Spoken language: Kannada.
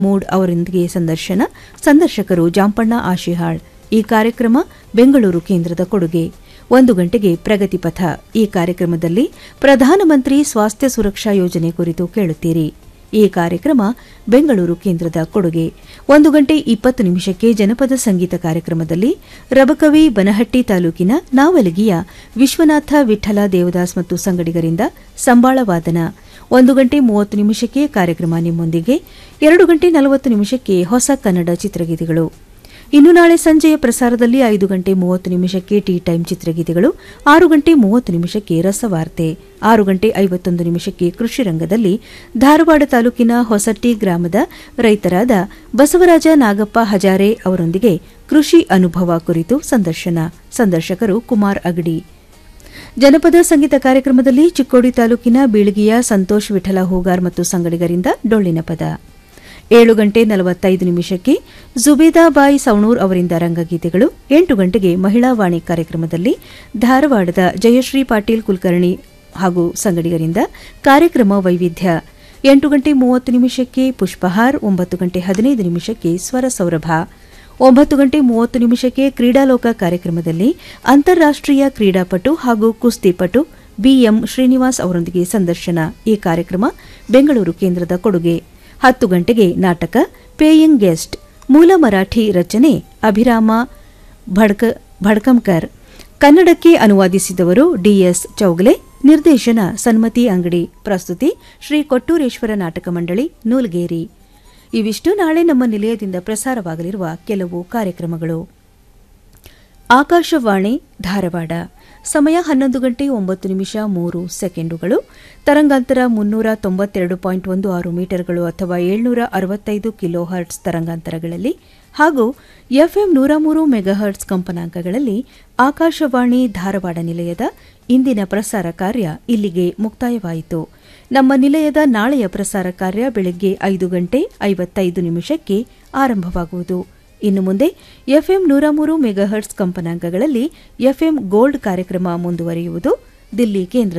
ಮೂಡ್ ಅವರೊಂದಿಗೆ ಸಂದರ್ಶನ ಸಂದರ್ಶಕರು ಜಾಂಪಣ್ಣ ಆಶಿಹಾಳ್ ಈ ಕಾರ್ಯಕ್ರಮ ಬೆಂಗಳೂರು ಕೇಂದ್ರದ ಕೊಡುಗೆ ಒಂದು ಗಂಟೆಗೆ ಪ್ರಗತಿ ಪಥ ಈ ಕಾರ್ಯಕ್ರಮದಲ್ಲಿ ಪ್ರಧಾನಮಂತ್ರಿ ಸ್ವಾಸ್ಥ್ಯ ಸುರಕ್ಷಾ ಯೋಜನೆ ಕುರಿತು ಕೇಳುತ್ತೀರಿ ಈ ಕಾರ್ಯಕ್ರಮ ಬೆಂಗಳೂರು ಕೇಂದ್ರದ ಕೊಡುಗೆ ಒಂದು ಗಂಟೆ ಇಪ್ಪತ್ತು ನಿಮಿಷಕ್ಕೆ ಜನಪದ ಸಂಗೀತ ಕಾರ್ಯಕ್ರಮದಲ್ಲಿ ರಬಕವಿ ಬನಹಟ್ಟಿ ತಾಲೂಕಿನ ನಾವಲಗಿಯ ವಿಶ್ವನಾಥ ವಿಠಲ ದೇವದಾಸ್ ಮತ್ತು ಸಂಗಡಿಗರಿಂದ ಸಂಬಾಳ ವಾದನ ಒಂದು ಗಂಟೆ ಮೂವತ್ತು ನಿಮಿಷಕ್ಕೆ ಕಾರ್ಯಕ್ರಮ ನಿಮ್ಮೊಂದಿಗೆ ಎರಡು ಗಂಟೆ ನಲವತ್ತು ನಿಮಿಷಕ್ಕೆ ಹೊಸ ಕನ್ನಡ ಚಿತ್ರಗೀತೆಗಳು ಇನ್ನು ನಾಳೆ ಸಂಜೆಯ ಪ್ರಸಾರದಲ್ಲಿ ಐದು ಗಂಟೆ ಮೂವತ್ತು ನಿಮಿಷಕ್ಕೆ ಟೀ ಟೈಮ್ ಚಿತ್ರಗೀತೆಗಳು ಆರು ಗಂಟೆ ಮೂವತ್ತು ನಿಮಿಷಕ್ಕೆ ರಸವಾರ್ತೆ ಆರು ಗಂಟೆ ಐವತ್ತೊಂದು ನಿಮಿಷಕ್ಕೆ ಕೃಷಿ ರಂಗದಲ್ಲಿ ಧಾರವಾಡ ತಾಲೂಕಿನ ಹೊಸಟ್ಟಿ ಗ್ರಾಮದ ರೈತರಾದ ಬಸವರಾಜ ನಾಗಪ್ಪ ಹಜಾರೆ ಅವರೊಂದಿಗೆ ಕೃಷಿ ಅನುಭವ ಕುರಿತು ಸಂದರ್ಶನ ಸಂದರ್ಶಕರು ಕುಮಾರ್ ಅಗಡಿ ಜನಪದ ಸಂಗೀತ ಕಾರ್ಯಕ್ರಮದಲ್ಲಿ ಚಿಕ್ಕೋಡಿ ತಾಲೂಕಿನ ಬೀಳಗಿಯ ಸಂತೋಷ್ ವಿಠಲ ಹೂಗಾರ್ ಮತ್ತು ಸಂಗಡಿಗರಿಂದ ಡೊಳ್ಳಿನ ಪದ ಏಳು ಗಂಟೆ ನಲವತ್ತೈದು ನಿಮಿಷಕ್ಕೆ ಜುಬೇದಾಬಾಯಿ ಸವಣೂರ್ ಅವರಿಂದ ರಂಗಗೀತೆಗಳು ಎಂಟು ಗಂಟೆಗೆ ಮಹಿಳಾ ವಾಣಿ ಕಾರ್ಯಕ್ರಮದಲ್ಲಿ ಧಾರವಾಡದ ಜಯಶ್ರೀ ಪಾಟೀಲ್ ಕುಲಕರ್ಣಿ ಹಾಗೂ ಸಂಗಡಿಗರಿಂದ ಕಾರ್ಯಕ್ರಮ ವೈವಿಧ್ಯ ಎಂಟು ಗಂಟೆ ಮೂವತ್ತು ನಿಮಿಷಕ್ಕೆ ಪುಷ್ಪಹಾರ್ ಒಂಬತ್ತು ಗಂಟೆ ಹದಿನೈದು ನಿಮಿಷಕ್ಕೆ ಸ್ವರ ಸೌರಭ ಒಂಬತ್ತು ಗಂಟೆ ಮೂವತ್ತು ನಿಮಿಷಕ್ಕೆ ಕ್ರೀಡಾಲೋಕ ಕಾರ್ಯಕ್ರಮದಲ್ಲಿ ಅಂತಾರಾಷ್ಟೀಯ ಕ್ರೀಡಾಪಟು ಹಾಗೂ ಕುಸ್ತಿಪಟು ಬಿಎಂ ಶ್ರೀನಿವಾಸ್ ಅವರೊಂದಿಗೆ ಸಂದರ್ಶನ ಈ ಕಾರ್ಯಕ್ರಮ ಬೆಂಗಳೂರು ಕೇಂದ್ರದ ಕೊಡುಗೆ ಹತ್ತು ಗಂಟೆಗೆ ನಾಟಕ ಪೇಯಿಂಗ್ ಗೆಸ್ಟ್ ಮೂಲ ಮರಾಠಿ ರಚನೆ ಅಭಿರಾಮ ಭಡ್ಕ ಭಡ್ಕಂಕರ್ ಕನ್ನಡಕ್ಕೆ ಅನುವಾದಿಸಿದವರು ಡಿಎಸ್ ಚೌಗಲೆ ನಿರ್ದೇಶನ ಸನ್ಮತಿ ಅಂಗಡಿ ಪ್ರಸ್ತುತಿ ಶ್ರೀ ಕೊಟ್ಟೂರೇಶ್ವರ ನಾಟಕ ಮಂಡಳಿ ನೂಲ್ಗೇರಿ ಇವಿಷ್ಟು ನಾಳೆ ನಮ್ಮ ನಿಲಯದಿಂದ ಪ್ರಸಾರವಾಗಲಿರುವ ಕೆಲವು ಕಾರ್ಯಕ್ರಮಗಳು ಆಕಾಶವಾಣಿ ಧಾರವಾಡ ಸಮಯ ಹನ್ನೊಂದು ಗಂಟೆ ಒಂಬತ್ತು ನಿಮಿಷ ಮೂರು ಸೆಕೆಂಡುಗಳು ತರಂಗಾಂತರ ಮುನ್ನೂರ ತೊಂಬತ್ತೆರಡು ಪಾಯಿಂಟ್ ಒಂದು ಆರು ಮೀಟರ್ಗಳು ಅಥವಾ ಏಳ್ನೂರ ಅರವತ್ತೈದು ಕಿಲೋ ಹರ್ಟ್ಸ್ ತರಂಗಾಂತರಗಳಲ್ಲಿ ಹಾಗೂ ಎಫ್ಎಂ ನೂರ ಮೂರು ಮೆಗಾಹರ್ಟ್ಸ್ ಕಂಪನಾಂಕಗಳಲ್ಲಿ ಆಕಾಶವಾಣಿ ಧಾರವಾಡ ನಿಲಯದ ಇಂದಿನ ಪ್ರಸಾರ ಕಾರ್ಯ ಇಲ್ಲಿಗೆ ಮುಕ್ತಾಯವಾಯಿತು ನಮ್ಮ ನಿಲಯದ ನಾಳೆಯ ಪ್ರಸಾರ ಕಾರ್ಯ ಬೆಳಗ್ಗೆ ಐದು ಗಂಟೆ ಐವತ್ತೈದು ನಿಮಿಷಕ್ಕೆ ಆರಂಭವಾಗುವುದು ಇನ್ನು ಮುಂದೆ ಎಫ್ಎಂ ನೂರ ಮೂರು ಮೆಗಾಹರ್ಟ್ಸ್ ಕಂಪನಾಂಕಗಳಲ್ಲಿ ಎಫ್ಎಂ ಗೋಲ್ಡ್ ಕಾರ್ಯಕ್ರಮ ಮುಂದುವರಿಯುವುದು ದಿಲ್ಲಿ ಕೇಂದ್ರ